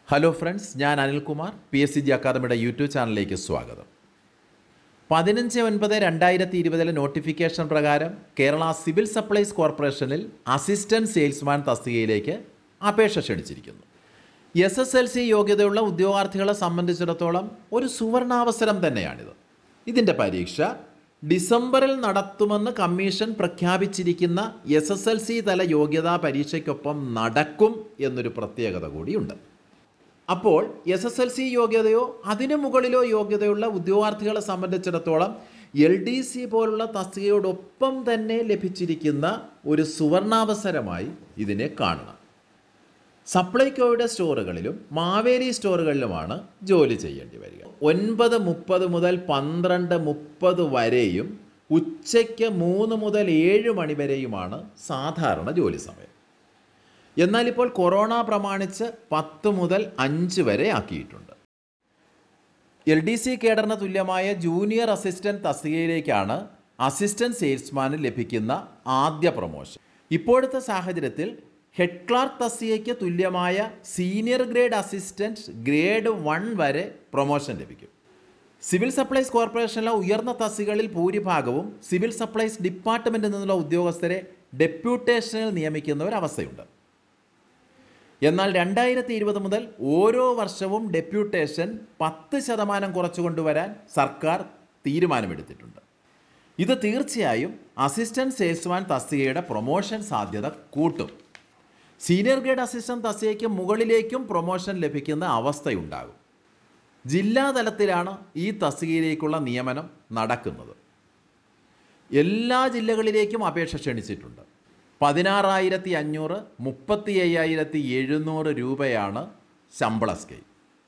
hello friends ഞാൻ Anilkumar P S C G അക്കാദമിയുടെ YouTube ചാനലിലേക്ക് സ്വാഗതം പതിനഞ്ച് ഒൻപത് രണ്ടായിരത്തി ഇരുപതിലെ നോട്ടിഫിക്കേഷൻ പ്രകാരം കേരള സിവിൽ സപ്ലൈസ് കോർപ്പറേഷനിൽ അസിസ്റ്റന്റ് സെയിൽസ്മാൻ തസ്തികയിലേക്ക് അപേക്ഷ ക്ഷണിച്ചിരിക്കുന്നു എസ് എസ് എൽ സി യോഗ്യതയുള്ള ഉദ്യോഗാർത്ഥികളെ സംബന്ധിച്ചിടത്തോളം ഒരു സുവർണാവസരം തന്നെയാണിത് ഇതിൻ്റെ പരീക്ഷ ഡിസംബറിൽ നടത്തുമെന്ന് കമ്മീഷൻ പ്രഖ്യാപിച്ചിരിക്കുന്ന എസ് എസ് എൽ സി തല യോഗ്യതാ പരീക്ഷയ്ക്കൊപ്പം നടക്കും എന്നൊരു പ്രത്യേകത കൂടിയുണ്ട് അപ്പോൾ എസ് എസ് എൽ സി യോഗ്യതയോ അതിനു മുകളിലോ യോഗ്യതയുള്ള ഉദ്യോഗാർത്ഥികളെ സംബന്ധിച്ചിടത്തോളം എൽ ഡി സി പോലുള്ള തസ്തികയോടൊപ്പം തന്നെ ലഭിച്ചിരിക്കുന്ന ഒരു സുവർണാവസരമായി ഇതിനെ കാണണം സപ്ലൈകോയുടെ സ്റ്റോറുകളിലും മാവേലി സ്റ്റോറുകളിലുമാണ് ജോലി ചെയ്യേണ്ടി വരിക ഒൻപത് മുപ്പത് മുതൽ പന്ത്രണ്ട് മുപ്പത് വരെയും ഉച്ചയ്ക്ക് മൂന്ന് മുതൽ ഏഴ് മണി വരെയുമാണ് സാധാരണ ജോലി സമയം എന്നാൽ ഇപ്പോൾ കൊറോണ പ്രമാണിച്ച് പത്ത് മുതൽ അഞ്ച് വരെ ആക്കിയിട്ടുണ്ട് എൽ ഡി സി കേഡറിന് തുല്യമായ ജൂനിയർ അസിസ്റ്റന്റ് തസ്തികയിലേക്കാണ് അസിസ്റ്റന്റ് സെയിൽസ്മാന് ലഭിക്കുന്ന ആദ്യ പ്രൊമോഷൻ ഇപ്പോഴത്തെ സാഹചര്യത്തിൽ ഹെഡ് ക്ലാർക്ക് തസ്തികയ്ക്ക് തുല്യമായ senior grade assistant grade one വരെ പ്രൊമോഷൻ ലഭിക്കും സിവിൽ സപ്ലൈസ് കോർപ്പറേഷനിലെ ഉയർന്ന തസ്തികകളിൽ ഭൂരിഭാഗവും സിവിൽ സപ്ലൈസ് ഡിപ്പാർട്ട്മെൻറ്റിൽ നിന്നുള്ള ഉദ്യോഗസ്ഥരെ ഡെപ്യൂട്ടേഷനിൽ നിയമിക്കുന്ന ഒരവസ്ഥയുണ്ട് എന്നാൽ രണ്ടായിരത്തി ഇരുപത് മുതൽ ഓരോ വർഷവും ഡെപ്യൂട്ടേഷൻ പത്ത് ശതമാനം കുറച്ചു കൊണ്ടുവരാൻ സർക്കാർ തീരുമാനമെടുത്തിട്ടുണ്ട് ഇത് തീർച്ചയായും അസിസ്റ്റന്റ് സെയിൽസ്മാൻ തസ്തികയുടെ പ്രൊമോഷൻ സാധ്യത കൂട്ടും സീനിയർ ഗ്രേഡ് അസിസ്റ്റന്റ് തസ്തികയ്ക്ക് മുകളിലേക്കും പ്രൊമോഷൻ ലഭിക്കുന്ന അവസ്ഥയുണ്ടാകും ജില്ലാ തലത്തിലാണ് ഈ തസ്തികയിലേക്കുള്ള നിയമനം നടക്കുന്നത് എല്ലാ ജില്ലകളിലേക്കും അപേക്ഷ ക്ഷണിച്ചിട്ടുണ്ട് പതിനാറായിരത്തി അഞ്ഞൂറ് മുപ്പത്തി അയ്യായിരത്തി എഴുന്നൂറ് രൂപയാണ് ശമ്പള സ്കെയിൽ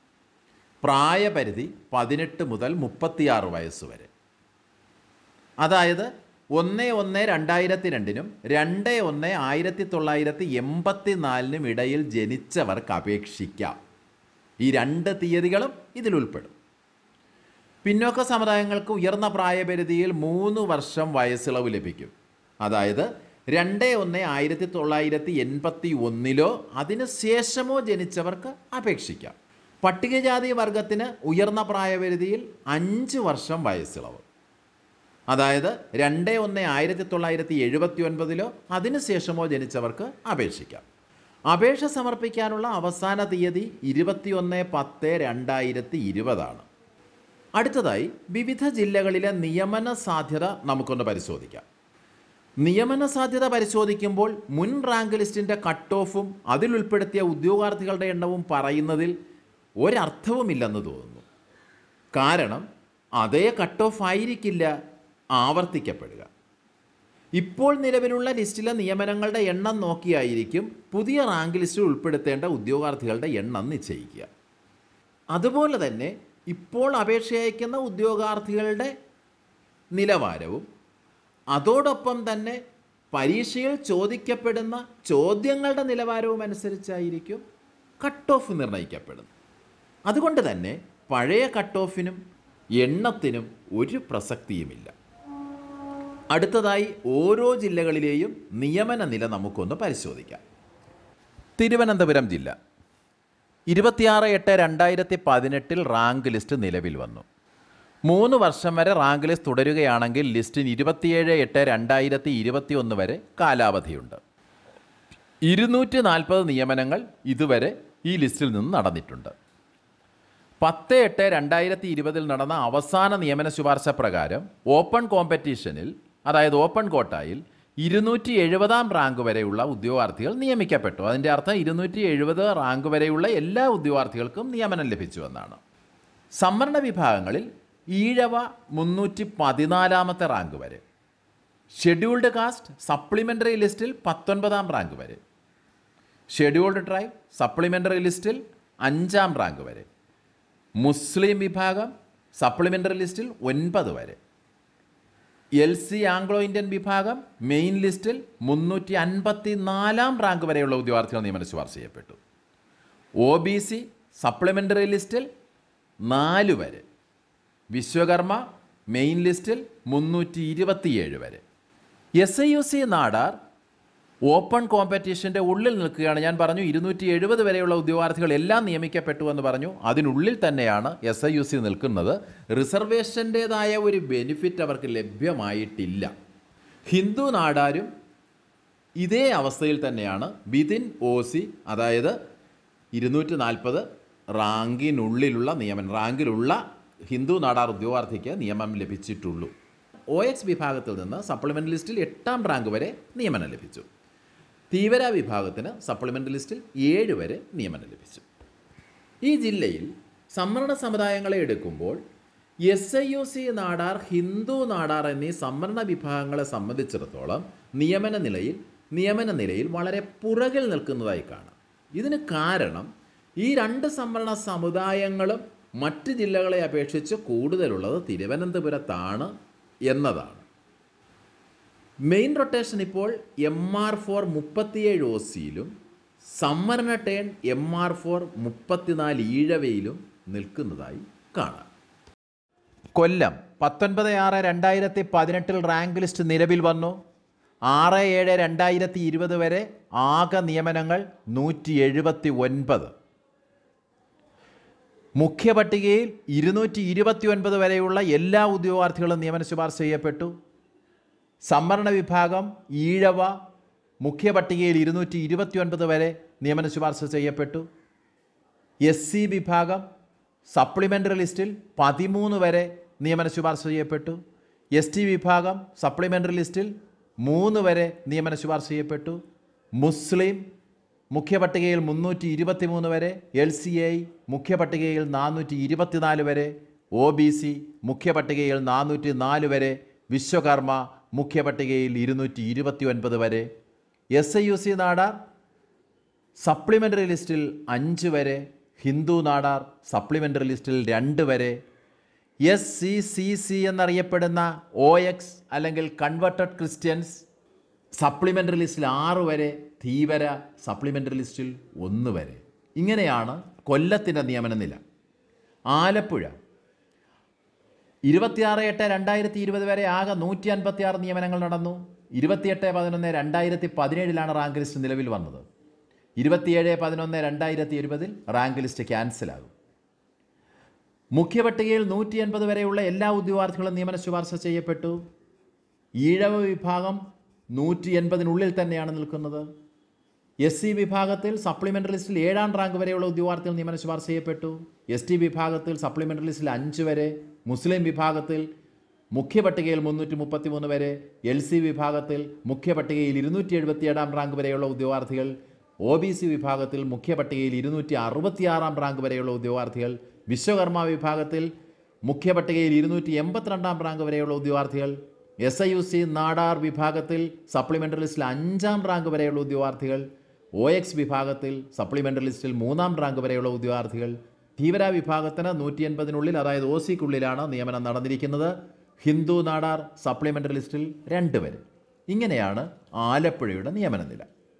പ്രായപരിധി പതിനെട്ട് മുതൽ മുപ്പത്തിയാറ് വയസ്സ് വരെ അതായത് ഒന്ന് ഒന്ന് രണ്ടായിരത്തി രണ്ടിനും രണ്ട് ഒന്ന് ആയിരത്തി തൊള്ളായിരത്തി എൺപത്തി നാലിനും ഇടയിൽ ജനിച്ചവർക്ക് അപേക്ഷിക്കാം ഈ രണ്ട് തീയതികളും ഇതിൽ ഉൾപ്പെടും പിന്നോക്ക സമുദായങ്ങൾക്ക് ഉയർന്ന പ്രായപരിധിയിൽ മൂന്ന് വർഷം വയസ്സിളവ് ലഭിക്കും അതായത് രണ്ട് ഒന്ന് ആയിരത്തി തൊള്ളായിരത്തി എൺപത്തി ഒന്നിലോ അതിന് ശേഷമോ ജനിച്ചവർക്ക് അപേക്ഷിക്കാം പട്ടികജാതി വർഗത്തിന് ഉയർന്ന പ്രായപരിധിയിൽ അഞ്ച് വർഷം വയസ്സിളവ് അതായത് രണ്ട് ഒന്ന് ആയിരത്തി തൊള്ളായിരത്തി എഴുപത്തി ഒൻപതിലോ അതിനുശേഷമോ ജനിച്ചവർക്ക് അപേക്ഷിക്കാം അപേക്ഷ സമർപ്പിക്കാനുള്ള അവസാന തീയതി ഇരുപത്തിയൊന്ന് പത്ത് രണ്ടായിരത്തി ഇരുപതാണ് അടുത്തതായി വിവിധ ജില്ലകളിലെ നിയമന സാധ്യത നമുക്കൊന്ന് പരിശോധിക്കാം നിയമന സാധ്യത പരിശോധിക്കുമ്പോൾ മുൻ റാങ്ക് ലിസ്റ്റിൻ്റെ കട്ട് ഓഫും അതിൽ ഉൾപ്പെടുത്തിയ ഉദ്യോഗാർത്ഥികളുടെ എണ്ണവും പറയുന്നതിൽ ഒരർത്ഥവുമില്ലെന്ന് തോന്നുന്നു കാരണം അതേ കട്ട് ഓഫ് ആയിരിക്കില്ല ആവർത്തിക്കപ്പെടുക ഇപ്പോൾ നിലവിലുള്ള ലിസ്റ്റിലെ നിയമനങ്ങളുടെ എണ്ണം നോക്കിയായിരിക്കും പുതിയ റാങ്ക് ലിസ്റ്റിൽ ഉൾപ്പെടുത്തേണ്ട ഉദ്യോഗാർത്ഥികളുടെ എണ്ണം നിശ്ചയിക്കുക അതുപോലെ തന്നെ ഇപ്പോൾ അപേക്ഷ അയക്കുന്ന ഉദ്യോഗാർത്ഥികളുടെ നിലവാരവും അതോടൊപ്പം തന്നെ പരീക്ഷയിൽ ചോദിക്കപ്പെടുന്ന ചോദ്യങ്ങളുടെ നിലവാരവും അനുസരിച്ചായിരിക്കും കട്ട് ഓഫ് നിർണ്ണയിക്കപ്പെടുന്നത് അതുകൊണ്ട് തന്നെ പഴയ കട്ട് ഓഫിനും എണ്ണത്തിനും ഒരു പ്രസക്തിയുമില്ല അടുത്തതായി ഓരോ ജില്ലകളിലെയും നിയമന നില നമുക്കൊന്ന് പരിശോധിക്കാം തിരുവനന്തപുരം ജില്ല ഇരുപത്തിയാറ് എട്ട് രണ്ടായിരത്തി പതിനെട്ടിൽ റാങ്ക് ലിസ്റ്റ് നിലവിൽ വന്നു മൂന്ന് വർഷം വരെ റാങ്ക് ലിസ്റ്റ് തുടരുകയാണെങ്കിൽ ലിസ്റ്റിന് ഇരുപത്തിയേഴ് എട്ട് രണ്ടായിരത്തി ഇരുപത്തി ഒന്ന് വരെ കാലാവധിയുണ്ട് ഇരുന്നൂറ്റി നാൽപ്പത് നിയമനങ്ങൾ ഇതുവരെ ഈ ലിസ്റ്റിൽ നിന്ന് നടന്നിട്ടുണ്ട് പത്ത് എട്ട് രണ്ടായിരത്തി ഇരുപതിൽ നടന്ന അവസാന നിയമന ശുപാർശ പ്രകാരം ഓപ്പൺ കോമ്പറ്റീഷനിൽ അതായത് ഓപ്പൺ കോട്ടായിൽ ഇരുന്നൂറ്റി എഴുപതാം റാങ്ക് വരെയുള്ള ഉദ്യോഗാർത്ഥികൾ നിയമിക്കപ്പെട്ടു അതിൻ്റെ അർത്ഥം ഇരുന്നൂറ്റി എഴുപത് റാങ്ക് വരെയുള്ള എല്ലാ ഉദ്യോഗാർത്ഥികൾക്കും നിയമനം ലഭിച്ചു എന്നാണ് സംവരണ വിഭാഗങ്ങളിൽ ഈഴവ മുന്നൂറ്റി പതിനാലാമത്തെ റാങ്ക് വരെ ഷെഡ്യൂൾഡ് കാസ്റ്റ് സപ്ലിമെൻ്ററി ലിസ്റ്റിൽ പത്തൊൻപതാം റാങ്ക് വരെ ഷെഡ്യൂൾഡ് ട്രൈബ് സപ്ലിമെൻ്ററി ലിസ്റ്റിൽ അഞ്ചാം റാങ്ക് വരെ മുസ്ലിം വിഭാഗം സപ്ലിമെൻ്ററി ലിസ്റ്റിൽ ഒൻപത് വരെ എൽ സി ആംഗ്ലോ ഇന്ത്യൻ വിഭാഗം മെയിൻ ലിസ്റ്റിൽ മുന്നൂറ്റി അൻപത്തി നാലാം റാങ്ക് വരെയുള്ള ഉദ്യോഗാർത്ഥികൾ നിയമന ശുപാർശ ചെയ്യപ്പെട്ടു ഒ ബി സി സപ്ലിമെൻ്ററി ലിസ്റ്റിൽ നാല് വരെ വിശ്വകർമ്മ മെയിൻ ലിസ്റ്റിൽ മുന്നൂറ്റി ഇരുപത്തിയേഴ് വരെ S I U C Nadar open കോമ്പറ്റീഷൻ്റെ ഉള്ളിൽ നിൽക്കുകയാണ് ഞാൻ പറഞ്ഞു ഇരുന്നൂറ്റി എഴുപത് വരെയുള്ള ഉദ്യോഗാർത്ഥികൾ എല്ലാം നിയമിക്കപ്പെട്ടു എന്ന് പറഞ്ഞു അതിനുള്ളിൽ തന്നെയാണ് എസ് ഐ യു സി നിൽക്കുന്നത് റിസർവേഷൻ്റേതായ ഒരു ബെനിഫിറ്റ് അവർക്ക് ലഭ്യമായിട്ടില്ല ഹിന്ദു നാടാരും ഇതേ അവസ്ഥയിൽ തന്നെയാണ് വിതിൻ ഒ സി അതായത് ഇരുന്നൂറ്റി നാൽപ്പത് റാങ്കിനുള്ളിലുള്ള നിയമനം റാങ്കിലുള്ള ഹിന്ദു നാടാർ ഉദ്യോഗാർത്ഥിക്ക് നിയമനം ലഭിച്ചിട്ടുള്ളൂ ഒ എക്സ് വിഭാഗത്തിൽ നിന്ന് സപ്ലിമെൻ്റ് ലിസ്റ്റിൽ എട്ടാം റാങ്ക് വരെ നിയമനം ലഭിച്ചു തീവ്ര വിഭാഗത്തിന് സപ്ലിമെൻ്റ് ലിസ്റ്റിൽ ഏഴ് വരെ നിയമനം ലഭിച്ചു ഈ ജില്ലയിൽ സംവരണ സമുദായങ്ങളെ എടുക്കുമ്പോൾ S I U C Nadar Hindu Nadar എന്നീ സംവരണ വിഭാഗങ്ങളെ സംബന്ധിച്ചിടത്തോളം നിയമന നിലയിൽ നിയമന നിലയിൽ വളരെ പുറകിൽ നിൽക്കുന്നതായി കാണാം ഇതിന് കാരണം ഈ രണ്ട് സംവരണ സമുദായങ്ങളും മറ്റ് ജില്ലകളെ അപേക്ഷിച്ച് കൂടുതലുള്ളത് തിരുവനന്തപുരത്താണ് എന്നതാണ് മെയിൻ റൊട്ടേഷൻ ഇപ്പോൾ എം ആർ ഫോർ മുപ്പത്തിയേഴ് ഒ സിയിലും സംവരണ ടേൺ എം ആർ ഫോർ മുപ്പത്തിനാല് ഈഴവയിലും നിൽക്കുന്നതായി കാണാം കൊല്ലം പത്തൊൻപത് ആറ് രണ്ടായിരത്തി പതിനെട്ടിൽ റാങ്ക് ലിസ്റ്റ് നിലവിൽ വന്നു ആറ് ഏഴ് രണ്ടായിരത്തി ഇരുപത് വരെ ആകെ നിയമനങ്ങൾ നൂറ്റി എഴുപത്തി ഒൻപത് മുഖ്യ പട്ടികയിൽ ഇരുന്നൂറ്റി ഇരുപത്തി ഒൻപത് വരെയുള്ള എല്ലാ ഉദ്യോഗാർത്ഥികളും നിയമന ശുപാർശ ചെയ്യപ്പെട്ടു സംവരണ വിഭാഗം ഈഴവ മുഖ്യ പട്ടികയിൽ ഇരുന്നൂറ്റി ഇരുപത്തി ഒൻപത് വരെ നിയമന ശുപാർശ ചെയ്യപ്പെട്ടു എസ് സി വിഭാഗം സപ്ലിമെൻ്ററി ലിസ്റ്റിൽ പതിമൂന്ന് വരെ നിയമന ശുപാർശ ചെയ്യപ്പെട്ടു എസ് ടി വിഭാഗം സപ്ലിമെൻ്ററി ലിസ്റ്റിൽ മൂന്ന് വരെ നിയമന ശുപാർശ ചെയ്യപ്പെട്ടു മുസ്ലിം മുഖ്യ പട്ടികയിൽ മുന്നൂറ്റി ഇരുപത്തി മൂന്ന് വരെ എൽ സി ഐ മുഖ്യ പട്ടികയിൽ നാനൂറ്റി ഇരുപത്തിനാല് വരെ ഒ ബി സി മുഖ്യ പട്ടികയിൽ നാനൂറ്റി നാല് വരെ വിശ്വകർമ്മ മുഖ്യ പട്ടികയിൽ ഇരുന്നൂറ്റി ഇരുപത്തി ഒൻപത് വരെ S I U C Nadar supplementary ലിസ്റ്റിൽ അഞ്ച് വരെ ഹിന്ദു നാടാർ സപ്ലിമെൻ്ററി ലിസ്റ്റിൽ രണ്ട് വരെ എസ് സി സി സി എന്നറിയപ്പെടുന്ന ഒ എക്സ് അല്ലെങ്കിൽ കൺവെർട്ടഡ് ക്രിസ്ത്യൻസ് സപ്ലിമെൻ്ററി ലിസ്റ്റിൽ ആറ് വരെ ധീവര സപ്ലിമെൻ്ററി ലിസ്റ്റിൽ ഒന്ന് വരെ ഇങ്ങനെയാണ് കൊല്ലത്തിൻ്റെ നിയമന നില ആലപ്പുഴ ഇരുപത്തിയാറ് എട്ട് രണ്ടായിരത്തി ഇരുപത് വരെ ആകെ നൂറ്റി അൻപത്തി ആറ് നിയമനങ്ങൾ നടന്നു ഇരുപത്തിയെട്ട് പതിനൊന്ന് രണ്ടായിരത്തി പതിനേഴിലാണ് റാങ്ക് ലിസ്റ്റ് നിലവിൽ വന്നത് ഇരുപത്തിയേഴ് പതിനൊന്ന് രണ്ടായിരത്തി ഇരുപതിൽ റാങ്ക് ലിസ്റ്റ് ക്യാൻസലാകും മുഖ്യ പട്ടികയിൽ നൂറ്റി എൺപത് വരെയുള്ള എല്ലാ ഉദ്യോഗാർത്ഥികളും നിയമന ശുപാർശ ചെയ്യപ്പെട്ടു ഈഴവ വിഭാഗം നൂറ്റി എൺപതിനുള്ളിൽ തന്നെയാണ് നിൽക്കുന്നത് എസ് സി വിഭാഗത്തിൽ സപ്ലിമെൻ്ററി ലിസ്റ്റിൽ ഏഴാം റാങ്ക് വരെയുള്ള ഉദ്യോഗാർത്ഥികൾ നിയമന ശുപാർശ ചെയ്യപ്പെട്ടു എസ് ടി വിഭാഗത്തിൽ സപ്ലിമെൻ്ററി ലിസ്റ്റിൽ അഞ്ച് വരെ മുസ്ലിം വിഭാഗത്തിൽ മുഖ്യ പട്ടികയിൽ മുന്നൂറ്റി മുപ്പത്തി മൂന്ന് വരെ എൽ സി വിഭാഗത്തിൽ മുഖ്യ പട്ടികയിൽ ഇരുന്നൂറ്റി എഴുപത്തിയേഴാം റാങ്ക് വരെയുള്ള ഉദ്യോഗാർത്ഥികൾ ഒ ബി സി വിഭാഗത്തിൽ മുഖ്യ പട്ടികയിൽ ഇരുന്നൂറ്റി അറുപത്തിയാറാം റാങ്ക് വരെയുള്ള ഉദ്യോഗാർത്ഥികൾ വിശ്വകർമ്മ വിഭാഗത്തിൽ മുഖ്യ പട്ടികയിൽ ഇരുന്നൂറ്റി എൺപത്തിരണ്ടാം റാങ്ക് വരെയുള്ള ഉദ്യോഗാർത്ഥികൾ S I U C Nadar വിഭാഗത്തിൽ സപ്ലിമെൻ്ററി ലിസ്റ്റിൽ അഞ്ചാം റാങ്ക് വരെയുള്ള ഉദ്യോഗാർത്ഥികൾ ഒ എക്സ് വിഭാഗത്തിൽ സപ്ലിമെൻ്ററി ലിസ്റ്റിൽ മൂന്നാം റാങ്ക് വരെയുള്ള ഉദ്യോഗാർത്ഥികൾ ധീവര വിഭാഗത്തിന് നൂറ്റി എൺപതിനുള്ളിൽ അതായത് ഒ സിക്കുള്ളിലാണ് നിയമനം നടന്നിരിക്കുന്നത് ഹിന്ദു നാടാർ സപ്ലിമെൻ്ററി ലിസ്റ്റിൽ രണ്ട് വരെ ഇങ്ങനെയാണ് ആലപ്പുഴയുടെ നിയമന നില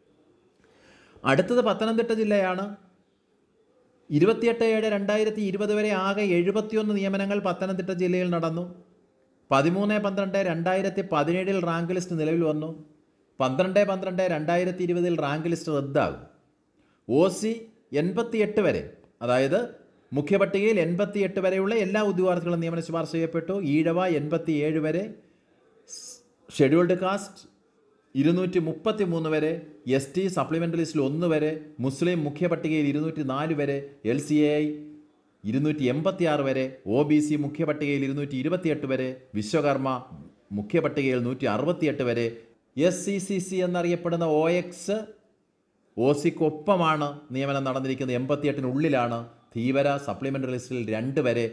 അടുത്തത് പത്തനംതിട്ട ജില്ലയാണ് ഇരുപത്തിയെട്ട് ഏഴ് രണ്ടായിരത്തി ഇരുപത് വരെ ആകെ എഴുപത്തിയൊന്ന് നിയമനങ്ങൾ പത്തനംതിട്ട ജില്ലയിൽ നടന്നു പതിമൂന്ന് പന്ത്രണ്ട് രണ്ടായിരത്തി പതിനേഴിൽ റാങ്ക് ലിസ്റ്റ് നിലവിൽ വന്നു പന്ത്രണ്ട് പന്ത്രണ്ട് രണ്ടായിരത്തി ഇരുപതിൽ റാങ്ക് ലിസ്റ്റ് റദ്ദാകും ഒ സി എൺപത്തിയെട്ട് വരെ അതായത് മുഖ്യപട്ടികയിൽ എൺപത്തിയെട്ട് വരെയുള്ള എല്ലാ ഉദ്യോഗാർത്ഥികളും നിയമന ശുപാർശ ചെയ്യപ്പെട്ടു ഈഴവ എൺപത്തിയേഴ് വരെ ഷെഡ്യൂൾഡ് കാസ്റ്റ് ഇരുന്നൂറ്റി മുപ്പത്തി മൂന്ന് വരെ എസ് ടി സപ്ലിമെൻ്ററി ലിസ്റ്റിൽ ഒന്ന് വരെ മുസ്ലിം മുഖ്യ പട്ടികയിൽ ഇരുന്നൂറ്റി നാല് വരെ എൽ സി എ ഐ ഇരുന്നൂറ്റി എൺപത്തി ആറ് വരെ ഒ ബി സി മുഖ്യ പട്ടികയിൽ ഇരുന്നൂറ്റി ഇരുപത്തിയെട്ട് വരെ വിശ്വകർമ്മ മുഖ്യ പട്ടികയിൽ നൂറ്റി അറുപത്തിയെട്ട് വരെ എസ് സി സി സി എന്നറിയപ്പെടുന്ന ഒ എക്സ് ഒ സിക്കൊപ്പമാണ് നിയമനം നടന്നിരിക്കുന്നത് എൺപത്തിയെട്ടിനുള്ളിലാണ് ധീവര സപ്ലിമെൻ്ററി ലിസ്റ്റിൽ രണ്ട് വരെ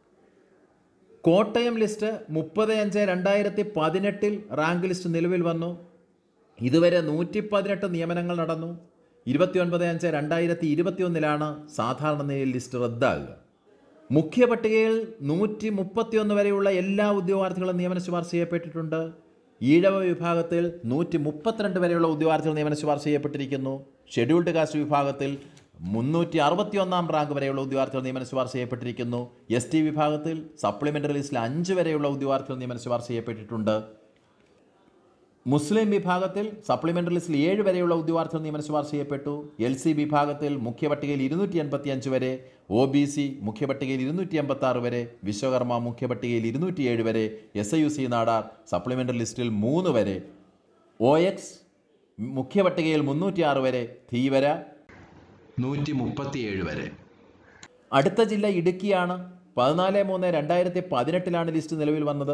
കോട്ടയം ലിസ്റ്റ് മുപ്പത് അഞ്ച് രണ്ടായിരത്തി പതിനെട്ടിൽ റാങ്ക് ലിസ്റ്റ് നിലവിൽ വന്നു ഇതുവരെ നൂറ്റി പതിനെട്ട് നിയമനങ്ങൾ നടന്നു ഇരുപത്തിയൊൻപത് അഞ്ച് രണ്ടായിരത്തി ഇരുപത്തിയൊന്നിലാണ് സാധാരണ നിലയിൽ ലിസ്റ്റ് റദ്ദാകുക മുഖ്യ പട്ടികയിൽ നൂറ്റി മുപ്പത്തിയൊന്ന് വരെയുള്ള എല്ലാ ഉദ്യോഗാർത്ഥികളും നിയമന ശുപാർശ ചെയ്യപ്പെട്ടിട്ടുണ്ട് ഈഴവ വിഭാഗത്തിൽ നൂറ്റി മുപ്പത്തിരണ്ട് വരെയുള്ള ഉദ്യോഗാർത്ഥികൾ നിയമന ശുപാർശ ചെയ്യപ്പെട്ടിരിക്കുന്നു ഷെഡ്യൂൾഡ് കാസ്റ്റ് വിഭാഗത്തിൽ മുന്നൂറ്റി അറുപത്തിയൊന്നാം റാങ്ക് വരെയുള്ള ഉദ്യോഗാർത്ഥികൾ നിയമന ശുപാർശ ചെയ്യപ്പെട്ടിരിക്കുന്നു എസ് ടി വിഭാഗത്തിൽ സപ്ലിമെൻ്ററി ലിസ്റ്റിൽ അഞ്ച് വരെയുള്ള ഉദ്യോഗാർത്ഥികൾ നിയമന ശുപാർശ ചെയ്യപ്പെട്ടിട്ടുണ്ട് മുസ്ലിം വിഭാഗത്തിൽ സപ്ലിമെൻ്ററി ലിസ്റ്റിൽ ഏഴ് വരെയുള്ള ഉദ്യോഗാർത്ഥികൾ നിയമന ശുപാർശ ചെയ്യപ്പെട്ടു എൽ സി വിഭാഗത്തിൽ മുഖ്യപട്ടികയിൽ ഇരുന്നൂറ്റി എൺപത്തി അഞ്ച് വരെ ഒ ബി സി മുഖ്യപട്ടികയിൽ ഇരുന്നൂറ്റി എൺപത്തി ആറ് വരെ വിശ്വകർമ്മ മുഖ്യപട്ടികയിൽ ഇരുന്നൂറ്റി ഏഴ് വരെ S I U C Nadar supplementary ലിസ്റ്റിൽ മൂന്ന് വരെ ഒ എക്സ് മുഖ്യപട്ടികയിൽ മുന്നൂറ്റി ആറ് വരെ ധീവര നൂറ്റി മുപ്പത്തിയേഴ് വരെ അടുത്ത ജില്ല ഇടുക്കിയാണ് പതിനാല് മൂന്ന് രണ്ടായിരത്തി പതിനെട്ടിലാണ് ലിസ്റ്റ് നിലവിൽ വന്നത്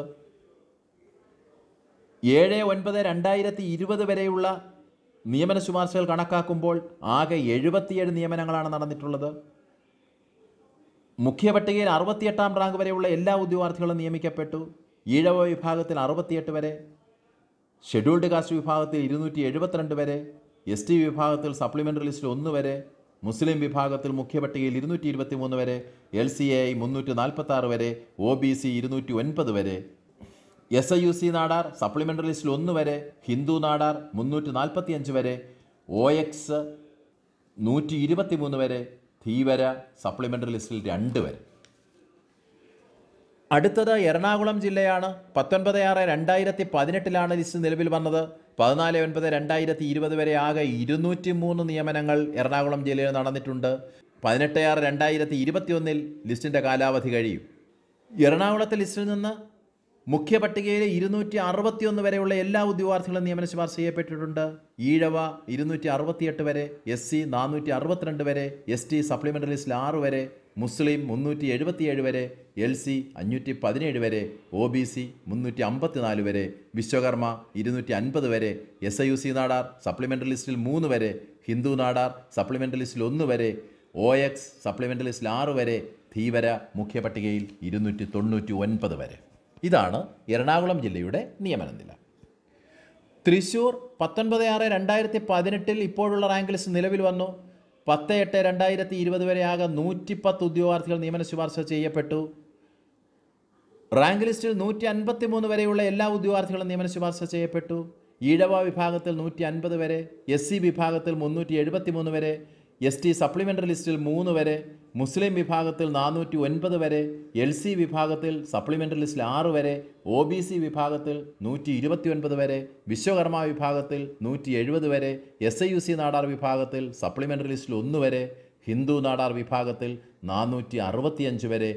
ഏഴ് ഒൻപത് രണ്ടായിരത്തി ഇരുപത് വരെയുള്ള നിയമന ശുപാർശകൾ കണക്കാക്കുമ്പോൾ ആകെ എഴുപത്തിയേഴ് നിയമനങ്ങളാണ് നടന്നിട്ടുള്ളത് മുഖ്യപട്ടികയിൽ അറുപത്തിയെട്ടാം റാങ്ക് വരെയുള്ള എല്ലാ ഉദ്യോഗാർത്ഥികളും നിയമിക്കപ്പെട്ടു ഈഴവ വിഭാഗത്തിൽ അറുപത്തിയെട്ട് വരെ ഷെഡ്യൂൾഡ് കാസ്റ്റ് വിഭാഗത്തിൽ ഇരുന്നൂറ്റി എഴുപത്തിരണ്ട് വരെ എസ് ടി വിഭാഗത്തിൽ സപ്ലിമെൻ്ററി ലിസ്റ്റിൽ ഒന്ന് വരെ മുസ്ലിം വിഭാഗത്തിൽ മുഖ്യപട്ടികയിൽ ഇരുന്നൂറ്റി ഇരുപത്തി മൂന്ന് വരെ എൽ സി ഐ മുന്നൂറ്റി നാൽപ്പത്തി ആറ് വരെ ഒ ബി സി ഇരുന്നൂറ്റി ഒൻപത് വരെ S I U C Nadar supplementary ലിസ്റ്റിൽ ഒന്ന് വരെ ഹിന്ദു നാടാർ മുന്നൂറ്റി നാൽപ്പത്തി അഞ്ച് വരെ ഒ എക്സ് നൂറ്റി ഇരുപത്തി മൂന്ന് വരെ ധീവര സപ്ലിമെൻ്ററി ലിസ്റ്റിൽ രണ്ട് വരെ അടുത്തത് എറണാകുളം ജില്ലയാണ് പത്തൊൻപത് ആറ് രണ്ടായിരത്തി പതിനെട്ടിലാണ് ലിസ്റ്റ് നിലവിൽ വന്നത് പതിനാല് ഒൻപത് രണ്ടായിരത്തി ഇരുപത് വരെ ആകെ ഇരുന്നൂറ്റി മൂന്ന് നിയമനങ്ങൾ എറണാകുളം ജില്ലയിൽ നടന്നിട്ടുണ്ട് പതിനെട്ട് ആറ് രണ്ടായിരത്തി ഇരുപത്തിയൊന്നിൽ ലിസ്റ്റിൻ്റെ കാലാവധി കഴിയും എറണാകുളത്തെ ലിസ്റ്റിൽ നിന്ന് മുഖ്യ പട്ടികയിലെ ഇരുന്നൂറ്റി അറുപത്തിയൊന്ന് വരെയുള്ള എല്ലാ ഉദ്യോഗാർത്ഥികളും നിയമന ശുപാർശ ചെയ്യപ്പെട്ടിട്ടുണ്ട് ഈഴവ ഇരുന്നൂറ്റി അറുപത്തിയെട്ട് വരെ എസ് സി നാനൂറ്റി അറുപത്തിരണ്ട് വരെ എസ് ടി സപ്ലിമെൻ്ററി ലിസ്റ്റിൽ ആറ് വരെ മുസ്ലിം മുന്നൂറ്റി എഴുപത്തിയേഴ് വരെ എൽ സി അഞ്ഞൂറ്റി പതിനേഴ് വരെ ഒ ബി സി മുന്നൂറ്റി അമ്പത്തിനാല് വരെ വിശ്വകർമ്മ ഇരുന്നൂറ്റി അൻപത് വരെ S I U C Nadar supplementary ലിസ്റ്റിൽ മൂന്ന് വരെ ഹിന്ദു നാടാർ സപ്ലിമെൻ്ററി ലിസ്റ്റിൽ ഒന്ന് വരെ ഒ എക്സ് സപ്ലിമെൻ്ററി ലിസ്റ്റിൽ ആറ് വരെ ധീവര മുഖ്യ പട്ടികയിൽ ഇരുന്നൂറ്റി തൊണ്ണൂറ്റി ഒൻപത് വരെ ഇതാണ് എറണാകുളം ജില്ലയുടെ നിയമന നില തൃശൂർ പത്തൊൻപത് ആറ് രണ്ടായിരത്തി പതിനെട്ടിൽ ഇപ്പോഴുള്ള റാങ്ക് ലിസ്റ്റ് നിലവിൽ വന്നു പത്ത് എട്ട് രണ്ടായിരത്തി ഇരുപത് വരെ ആകെ നൂറ്റിപ്പത്ത് ഉദ്യോഗാർത്ഥികൾ നിയമന ശുപാർശ ചെയ്യപ്പെട്ടു റാങ്ക് ലിസ്റ്റിൽ നൂറ്റി അൻപത്തി മൂന്ന് വരെയുള്ള എല്ലാ ഉദ്യോഗാർത്ഥികളും നിയമന ശുപാർശ ചെയ്യപ്പെട്ടു ഈഴവ വിഭാഗത്തിൽ നൂറ്റി അൻപത് വരെ എസ് സി വിഭാഗത്തിൽ മുന്നൂറ്റി എഴുപത്തി മൂന്ന് വരെ എസ് ടി സപ്ലിമെൻ്ററി ലിസ്റ്റിൽ മൂന്ന് വരെ മുസ്ലിം വിഭാഗത്തിൽ നാനൂറ്റി ഒൻപത് വരെ എൽ സി വിഭാഗത്തിൽ സപ്ലിമെൻ്ററി ലിസ്റ്റിൽ ആറ് വരെ ഒ ബി സി വിഭാഗത്തിൽ നൂറ്റി ഇരുപത്തി ഒൻപത് വരെ വിശ്വകർമ്മ വിഭാഗത്തിൽ നൂറ്റി എഴുപത് വരെ S I U C Nadar വിഭാഗത്തിൽ സപ്ലിമെൻ്ററി ലിസ്റ്റിൽ ഒന്ന് വരെ ഹിന്ദു നാടാർ വിഭാഗത്തിൽ നാനൂറ്റി അറുപത്തിയഞ്ച് വരെ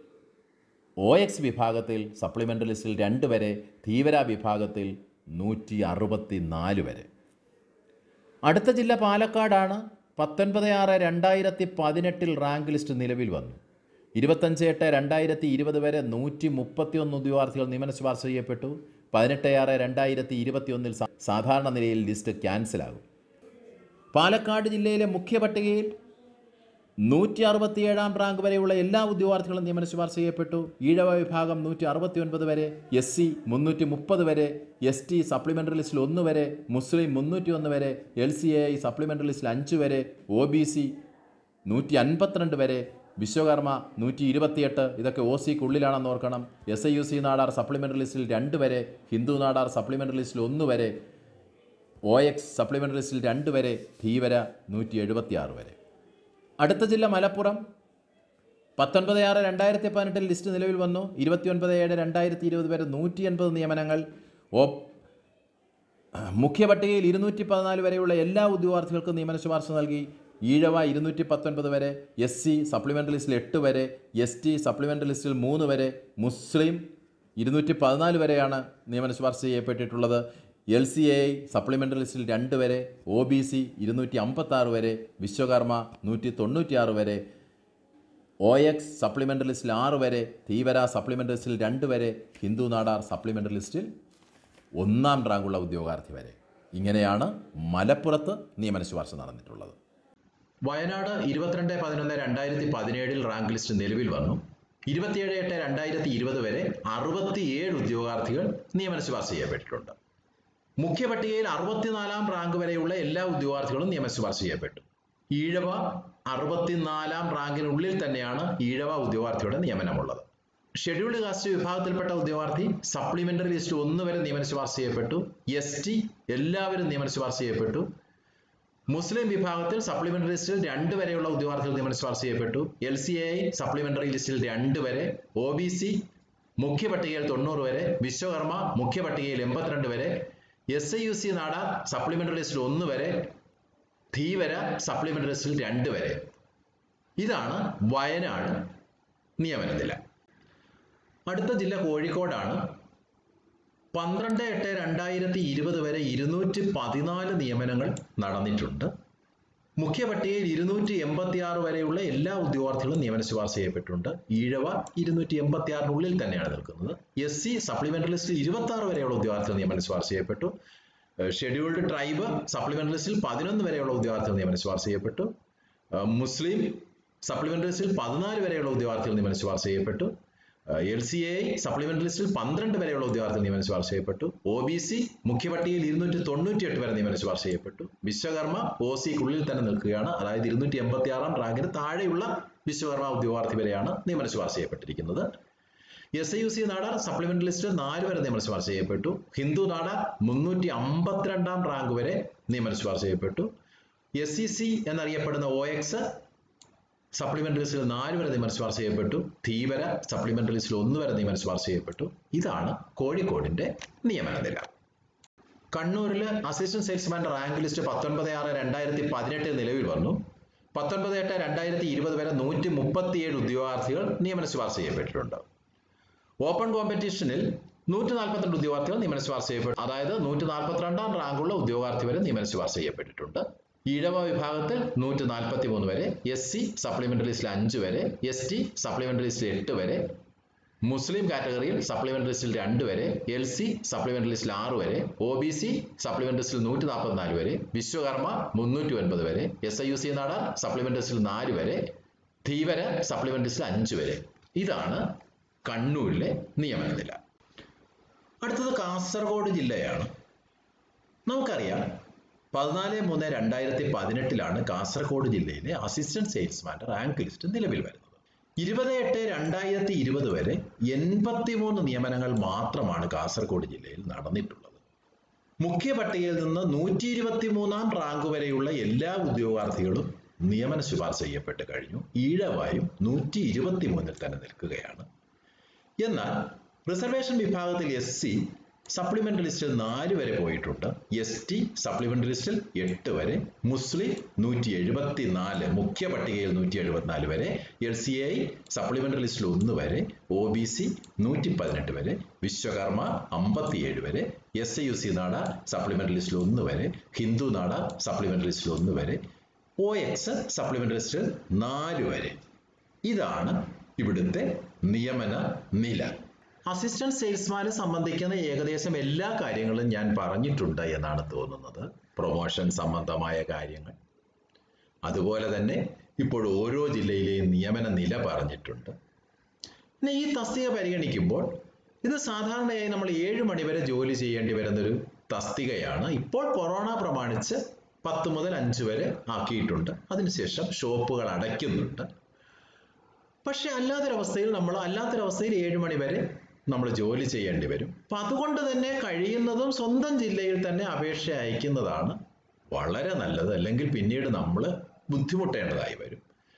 ഒ എക്സ് വിഭാഗത്തിൽ സപ്ലിമെൻ്ററി ലിസ്റ്റിൽ രണ്ട് വരെ ധീവര വിഭാഗത്തിൽ നൂറ്റി അറുപത്തി നാല് വരെ അടുത്ത ജില്ല പാലക്കാടാണ് പത്തൊൻപത് ആറ് രണ്ടായിരത്തി പതിനെട്ടിൽ റാങ്ക് ലിസ്റ്റ് നിലവിൽ വന്നു ഇരുപത്തഞ്ച് എട്ട് രണ്ടായിരത്തി ഇരുപത് വരെ നൂറ്റി മുപ്പത്തിയൊന്ന് ഉദ്യോഗാർത്ഥികൾ നിയമന ശുപാർശ ചെയ്യപ്പെട്ടു പതിനെട്ട് ആറ് രണ്ടായിരത്തി ഇരുപത്തിയൊന്നിൽ സാ- സാധാരണ നിലയിൽ ലിസ്റ്റ് ക്യാൻസലാകും പാലക്കാട് ജില്ലയിലെ മുഖ്യ പട്ടികയിൽ നൂറ്റി അറുപത്തിയേഴാം റാങ്ക് വരെയുള്ള എല്ലാ ഉദ്യോഗാർത്ഥികളും നിയമന ശുപാർശ ചെയ്യപ്പെട്ടു ഈഴവ വിഭാഗം നൂറ്റി അറുപത്തി ഒൻപത് വരെ എസ് സി മുന്നൂറ്റി മുപ്പത് വരെ എസ് ടി സപ്ലിമെൻ്ററി ലിസ്റ്റിൽ ഒന്ന് വരെ മുസ്ലിം മുന്നൂറ്റി ഒന്ന് വരെ L C A I supplementary ലിസ്റ്റിൽ അഞ്ച് വരെ ഒ ബി സി നൂറ്റി അൻപത്തിരണ്ട് വരെ വിശ്വകർമ്മ നൂറ്റി ഇരുപത്തിയെട്ട് ഇതൊക്കെ ഒ സിക്കുള്ളിലാണെന്ന് ഓർക്കണം S I U C Nadar supplementary ലിസ്റ്റിൽ രണ്ട് വരെ ഹിന്ദു നാടാർ സപ്ലിമെൻ്ററി ലിസ്റ്റിൽ ഒന്ന് വരെ ഒ എക്സ് സപ്ലിമെൻ്ററി ലിസ്റ്റിൽ രണ്ട് വരെ ധീവര നൂറ്റി എഴുപത്തി ആറ് വരെ അടുത്ത ജില്ല മലപ്പുറം പത്തൊൻപത് ആറ് രണ്ടായിരത്തി പതിനെട്ടിൽ ലിസ്റ്റ് നിലവിൽ വന്നു ഇരുപത്തിയൊൻപത് ഏഴ് രണ്ടായിരത്തി ഇരുപത് വരെ നൂറ്റി എൺപത് നിയമനങ്ങൾ ഓ മുഖ്യ പട്ടികയിൽ ഇരുന്നൂറ്റി പതിനാല് വരെയുള്ള എല്ലാ ഉദ്യോഗാർത്ഥികൾക്കും നിയമന ശുപാർശ നൽകി ഈഴവ ഇരുന്നൂറ്റി പത്തൊൻപത് വരെ എസ് സി സപ്ലിമെൻ്ററി ലിസ്റ്റിൽ എട്ട് വരെ എസ് ടി സപ്ലിമെൻ്ററി ലിസ്റ്റിൽ മൂന്ന് വരെ മുസ്ലിം ഇരുന്നൂറ്റി പതിനാല് വരെയാണ് നിയമന ശുപാർശ ചെയ്യപ്പെട്ടിട്ടുള്ളത് L C A I supplementary ലിസ്റ്റിൽ രണ്ട് വരെ ഒ ബി സി ഇരുന്നൂറ്റി അമ്പത്താറ് വരെ വിശ്വകർമ്മ നൂറ്റി തൊണ്ണൂറ്റിയാറ് വരെ ഒ എക്സ് സപ്ലിമെൻ്ററി ലിസ്റ്റിൽ ആറ് വരെ ധീവര സപ്ലിമെൻ്ററി ലിസ്റ്റിൽ രണ്ട് വരെ ഹിന്ദു നാടാർ സപ്ലിമെൻ്ററി ലിസ്റ്റിൽ ഒന്നാം റാങ്കുള്ള ഉദ്യോഗാർത്ഥി വരെ ഇങ്ങനെയാണ് മലപ്പുറത്ത് നിയമന ശുപാർശ നടന്നിട്ടുള്ളത് വയനാട് ഇരുപത്തിരണ്ട് പതിനൊന്ന് രണ്ടായിരത്തി പതിനേഴിൽ റാങ്ക് ലിസ്റ്റ് നിലവിൽ വന്നു ഇരുപത്തിയേഴ് എട്ട് രണ്ടായിരത്തി ഇരുപത് വരെ അറുപത്തിയേഴ് ഉദ്യോഗാർത്ഥികൾ നിയമന ശുപാർശ ചെയ്യപ്പെട്ടിട്ടുണ്ട് മുഖ്യ പട്ടികയിൽ അറുപത്തിനാലാം റാങ്ക് വരെയുള്ള എല്ലാ ഉദ്യോഗാർത്ഥികളും നിയമന ശുപാർശ ചെയ്യപ്പെട്ടു ഈഴവ അറുപത്തിനാലാം റാങ്കിനുള്ളിൽ തന്നെയാണ് ഈഴവ ഉദ്യോഗാർത്ഥിയുടെ നിയമനമുള്ളത് ഷെഡ്യൂൾഡ് കാസ്റ്റ് വിഭാഗത്തിൽപ്പെട്ട ഉദ്യോഗാർത്ഥി സപ്ലിമെന്ററി ലിസ്റ്റ് ഒന്ന് വരെ നിയമന ശുപാർശ ചെയ്യപ്പെട്ടു എസ് ടി എല്ലാവരും നിയമന ശുപാർശ ചെയ്യപ്പെട്ടു മുസ്ലിം വിഭാഗത്തിൽ സപ്ലിമെന്ററി ലിസ്റ്റിൽ രണ്ട് വരെയുള്ള ഉദ്യോഗാർത്ഥികൾ നിയമന ശുപാർശ ചെയ്യപ്പെട്ടു എൽ സി ഐ സപ്ലിമെന്ററി ലിസ്റ്റിൽ രണ്ട് വരെ ഒ ബി സി മുഖ്യ പട്ടികയിൽ തൊണ്ണൂറ് വരെ വിശ്വകർമ്മ മുഖ്യ പട്ടികയിൽ എൺപത്തിരണ്ട് വരെ S I U C Nadar supplementary ലിസ്റ്റിൽ ഒന്ന് വരെ ധീവര സപ്ലിമെന്ററി ലിസ്റ്റിൽ രണ്ട് വരെ ഇതാണ് വയനാട് നിയമന നില അടുത്ത ജില്ല കോഴിക്കോടാണ് പന്ത്രണ്ട് എട്ട് രണ്ടായിരത്തി ഇരുപത് വരെ ഇരുന്നൂറ്റി പതിനാല് നിയമനങ്ങൾ നടന്നിട്ടുണ്ട് മുഖ്യ പട്ടികയിൽ ഇരുന്നൂറ്റി എൺപത്തി ആറ് വരെയുള്ള എല്ലാ ഉദ്യോഗാർത്ഥികളും നിയമന ശുപാർശ ചെയ്യപ്പെട്ടിട്ടുണ്ട് ഈഴവ ഇരുന്നൂറ്റി എൺപത്തി ആറിനുള്ളിൽ തന്നെയാണ് നിൽക്കുന്നത് എസ് സി സപ്ലിമെന്ററി ലിസ്റ്റിൽ ഇരുപത്തി ആറ് വരെയുള്ള ഉദ്യോഗാർത്ഥികൾ നിയമന ശുപാർശ ചെയ്യപ്പെട്ടു ഷെഡ്യൂൾഡ് ട്രൈബ് സപ്ലിമെന്ററി ലിസ്റ്റിൽ പതിനൊന്ന് വരെയുള്ള ഉദ്യോഗാർത്ഥികൾ നിയമന ശുപാർശ ചെയ്യപ്പെട്ടു ഏഹ് മുസ്ലിം സപ്ലിമെന്ററി ലിസ്റ്റിൽ പതിനാല് വരെയുള്ള ഉദ്യോഗാർത്ഥികൾ നിയമന ശുപാർശ ചെയ്യപ്പെട്ടു എൽ സി എ സപ്ലിമെന്ററി ലിസ്റ്റിൽ പന്ത്രണ്ട് വരെയുള്ള ഉദ്യോഗാർത്ഥികൾ നിയമന ശുപാർശ ചെയ്യപ്പെട്ടു ഒ ബി സി മുഖ്യപട്ടികയിൽ ഇരുന്നൂറ്റി തൊണ്ണൂറ്റി എട്ട് വരെ നിയമന ശുപാർശ ചെയ്യപ്പെട്ടു വിശ്വകർമ്മ ഒ സിക്കുള്ളിൽ തന്നെ നിൽക്കുകയാണ് അതായത് ഇരുന്നൂറ്റി എൺപത്തി ആറാം റാങ്കിന് താഴെയുള്ള വിശ്വകർമ്മ ഉദ്യോഗാർത്ഥി വരെയാണ് നിയമന ശുപാർശ ചെയ്യപ്പെട്ടിരിക്കുന്നത് S I U C Nadar supplementary ലിസ്റ്റിൽ നാല് വരെ നിയമന ശുപാർശ ചെയ്യപ്പെട്ടു ഹിന്ദു നാടാർ മുന്നൂറ്റി അമ്പത്തിരണ്ടാം റാങ്ക് വരെ നിയമന ശുപാർശ ചെയ്യപ്പെട്ടു എസ് സി സി എന്നറിയപ്പെടുന്ന ഒ എക്സ് സപ്ലിമെന്ററി ലിസ്റ്റിൽ നാല് വരെ നിയമന ശുപാർശ ചെയ്യപ്പെട്ടു ധീവര സപ്ലിമെന്ററി ലിസ്റ്റിൽ ഒന്ന് വരെ നിയമന ശുപാർശ ചെയ്യപ്പെട്ടു ഇതാണ് കോഴിക്കോടിന്റെ നിയമന നില കണ്ണൂരിൽ അസിസ്റ്റന്റ് സെയിൽസ്മാൻ റാങ്ക് ലിസ്റ്റ് പത്തൊൻപത് ആറ് രണ്ടായിരത്തി പതിനെട്ടിൽ നിലവിൽ വന്നു പത്തൊൻപത് എട്ട് രണ്ടായിരത്തി ഇരുപത് വരെ നൂറ്റി മുപ്പത്തിയേഴ് ഉദ്യോഗാർത്ഥികൾ നിയമന ശുപാർശ ചെയ്യപ്പെട്ടിട്ടുണ്ട് ഓപ്പൺ കോമ്പറ്റീഷനിൽ നൂറ്റി നാൽപ്പത്തിരണ്ട് ഉദ്യോഗാർത്ഥികൾ നിയമന ശുപാർശ ചെയ്യപ്പെട്ടു അതായത് നൂറ്റി നാൽപ്പത്തിരണ്ടാം റാങ്കുള്ള ഉദ്യോഗാർത്ഥി വരെ നിയമന ശുപാർശ ചെയ്യപ്പെട്ടിട്ടുണ്ട് ഈഴവ വിഭാഗത്തിൽ നൂറ്റി നാൽപ്പത്തി മൂന്ന് വരെ എസ് സി സപ്ലിമെന്ററി ലിസ്റ്റിൽ അഞ്ച് വരെ എസ് ടി സപ്ലിമെന്ററി ലിസ്റ്റിൽ എട്ട് വരെ മുസ്ലിം കാറ്റഗറിയിൽ സപ്ലിമെന്ററി ലിസ്റ്റിൽ രണ്ട് വരെ എൽ സി സപ്ലിമെന്ററി ലിസ്റ്റിൽ ആറ് വരെ ഒ ബി സി സപ്ലിമെന്ററി ലിസ്റ്റിൽ നൂറ്റി നാൽപ്പത്തിനാല് വരെ വിശ്വകർമ്മ മുന്നൂറ്റി ഒൻപത് വരെ S I U C Nadar supplementary ലിസ്റ്റിൽ നാല് വരെ ധീവര സപ്ലിമെന്ററി ലിസ്റ്റിൽ അഞ്ച് വരെ ഇതാണ് കണ്ണൂരിലെ നിയമന നില അടുത്തത് കാസർഗോഡ് ജില്ലയാണ് നമുക്കറിയാം പതിനാല് മൂന്ന് രണ്ടായിരത്തി പതിനെട്ടിലാണ് കാസർഗോഡ് ജില്ലയിലെ അസിസ്റ്റന്റ് സെയിൽസ്മാന്റെ റാങ്ക് ലിസ്റ്റ് നിലവിൽ വരുന്നത് ഇരുപത് എട്ട് രണ്ടായിരത്തി ഇരുപത് വരെ എൺപത്തിമൂന്ന് നിയമനങ്ങൾ മാത്രമാണ് കാസർഗോഡ് ജില്ലയിൽ നടന്നിട്ടുള്ളത് മുഖ്യ പട്ടികയിൽ നിന്ന് നൂറ്റി ഇരുപത്തി മൂന്നാം റാങ്ക് വരെയുള്ള എല്ലാ ഉദ്യോഗാർത്ഥികളും നിയമന ശുപാർശ ചെയ്യപ്പെട്ട് കഴിഞ്ഞു ഈഴവായും നൂറ്റി ഇരുപത്തി മൂന്നിൽ തന്നെ നിൽക്കുകയാണ് എന്നാൽ റിസർവേഷൻ വിഭാഗത്തിൽ എസ് സി സപ്ലിമെന്ററി ലിസ്റ്റിൽ നാല് വരെ പോയിട്ടുണ്ട് എസ് ടി സപ്ലിമെന്ററി ലിസ്റ്റിൽ എട്ട് വരെ മുസ്ലിം നൂറ്റി എഴുപത്തി നാല് മുഖ്യ പട്ടികയിൽ നൂറ്റി എഴുപത്തിനാല് വരെ എൽ സി ഐ സപ്ലിമെന്ററി ലിസ്റ്റിൽ ഒന്ന് വരെ ഒ ബി സി നൂറ്റി പതിനെട്ട് വരെ വിശ്വകർമ്മ അമ്പത്തിയേഴ് വരെ S I U C Nadar supplementary ലിസ്റ്റിൽ ഒന്ന് വരെ ഹിന്ദു നാട സപ്ലിമെന്ററി ലിസ്റ്റിൽ ഒന്ന് വരെ ഒ എക്സ് സപ്ലിമെന്ററി ലിസ്റ്റിൽ നാല് വരെ ഇതാണ് ഇവിടുത്തെ നിയമന നില അസിസ്റ്റന്റ് സെയിൽസ്മാനെ സംബന്ധിക്കുന്ന ഏകദേശം എല്ലാ കാര്യങ്ങളും ഞാൻ പറഞ്ഞിട്ടുണ്ട് എന്നാണ് തോന്നുന്നത് പ്രൊമോഷൻ സംബന്ധമായ കാര്യങ്ങൾ അതുപോലെ തന്നെ ഇപ്പോൾ ഓരോ ജില്ലയിലെയും നിയമന നില പറഞ്ഞിട്ടുണ്ട് പിന്നെ ഈ തസ്തിക പരിഗണിക്കുമ്പോൾ ഇത് സാധാരണയായി നമ്മൾ ഏഴ് മണി വരെ ജോലി ചെയ്യേണ്ടി വരുന്നൊരു തസ്തികയാണ് ഇപ്പോൾ കൊറോണ പ്രമാണിച്ച് പത്ത് മുതൽ അഞ്ച് വരെ ആക്കിയിട്ടുണ്ട് അതിനുശേഷം ഷോപ്പുകൾ അടയ്ക്കുന്നുണ്ട് പക്ഷെ അല്ലാത്തൊരവസ്ഥയിൽ നമ്മൾ അല്ലാത്തൊരവസ്ഥയിൽ ഏഴ് മണി വരെ നമ്മൾ ജോലി ചെയ്യേണ്ടി വരും അപ്പം അതുകൊണ്ട് തന്നെ കഴിയുന്നതും സ്വന്തം ജില്ലയിൽ തന്നെ അപേക്ഷ അയക്കുന്നതാണ് വളരെ നല്ലത് അല്ലെങ്കിൽ പിന്നീട് നമ്മൾ ബുദ്ധിമുട്ടേണ്ടതായി വരും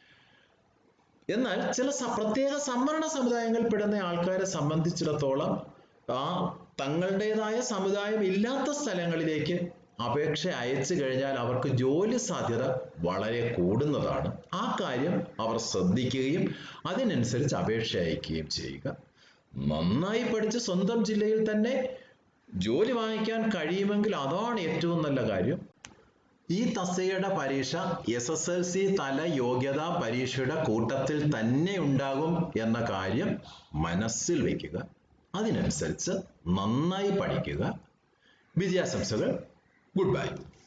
എന്നാൽ ചില സ- പ്രത്യേക സംവരണ സമുദായങ്ങളിൽപ്പെടുന്ന ആൾക്കാരെ സംബന്ധിച്ചിടത്തോളം ആ തങ്ങളുടേതായ സമുദായം ഇല്ലാത്ത സ്ഥലങ്ങളിലേക്ക് അപേക്ഷ അയച്ചു കഴിഞ്ഞാൽ അവർക്ക് ജോലി സാധ്യത വളരെ കൂടുന്നതാണ് ആ കാര്യം അവർ ശ്രദ്ധിക്കുകയും അതിനനുസരിച്ച് അപേക്ഷ അയക്കുകയും ചെയ്യുക നന്നായി പഠിച്ച് സ്വന്തം ജില്ലയിൽ തന്നെ ജോലി വാങ്ങിക്കാൻ കഴിയുമെങ്കിൽ അതാണ് ഏറ്റവും നല്ല കാര്യം ഈ തസ്തികയുടെ പരീക്ഷ എസ് എസ് എൽ സി തല യോഗ്യതാ പരീക്ഷയുടെ കൂട്ടത്തിൽ തന്നെ ഉണ്ടാകും എന്ന കാര്യം മനസ്സിൽ വയ്ക്കുക അതിനനുസരിച്ച് നന്നായി പഠിക്കുക വിജയാശംസകൾ ഗുഡ് ബൈ